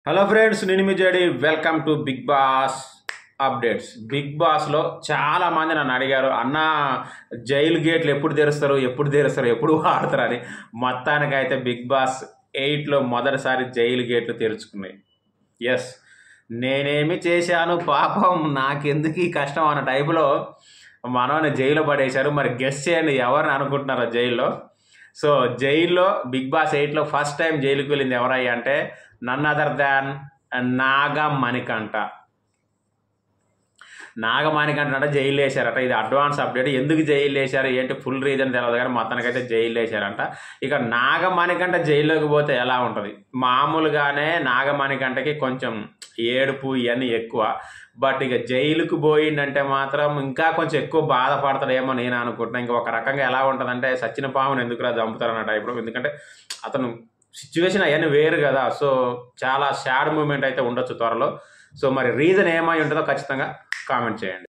hello friends నేను మీ జడి welcome to Big Boss updates Big బాస్లో చాలా మంది నన్ను అడిగారు అన్న జైలు గేట్లు ఎప్పుడు తెరుస్తారు ఎప్పుడు తెరుస్తారు ఎప్పుడు వాడతారు అని మొత్తానికైతే బిగ్ బాస్ ఎయిట్లో మొదటిసారి జైలు గేట్లు తెరుచుకున్నాయి ఎస్ నేనేమి చేశాను పాపం నాకెందుకు ఈ కష్టం అన్న టైపులో మనోని జైలు పడేశారు మరి గెస్ట్ చేయండి ఎవరిని అనుకుంటున్నారో జైల్లో సో జైల్లో బిగ్ బాస్ ఎయిట్లో ఫస్ట్ టైం జైలుకి వెళ్ళింది ఎవరయ్యా అంటే none other than Naga Manikanta Nagamanikanta అంటే జైలు వేశారట ఇది అడ్వాన్స్ అప్డేట్ ఎందుకు జైలు వేశారు ఏంటి ఫుల్ రీజన్ తెలియదు కానీ మొత్తానికైతే జైలు వేశారంట ఇక నాగమణికంట జైల్లోకి పోతే ఎలా ఉంటుంది మామూలుగానే నాగమణికంటకి కొంచెం ఏడుపు ఇవన్నీ ఎక్కువ బట్ ఇక జైలుకు పోయిందంటే మాత్రం ఇంకా కొంచెం ఎక్కువ బాధపడతాడేమో నేను అనుకుంటున్నాను ఇంకా ఒక రకంగా ఎలా ఉంటుందంటే సచిన పామును ఎందుకురా చంపుతారన్న టైప్లో ఎందుకంటే అతను సిచ్యువేషన్ అవన్నీ వేరు కదా సో చాలా సాడ్ మూమెంట్ అయితే ఉండొచ్చు త్వరలో సో మరి రీజన్ ఏమై ఉంటుందో ఖచ్చితంగా కామెంట్ చేయండి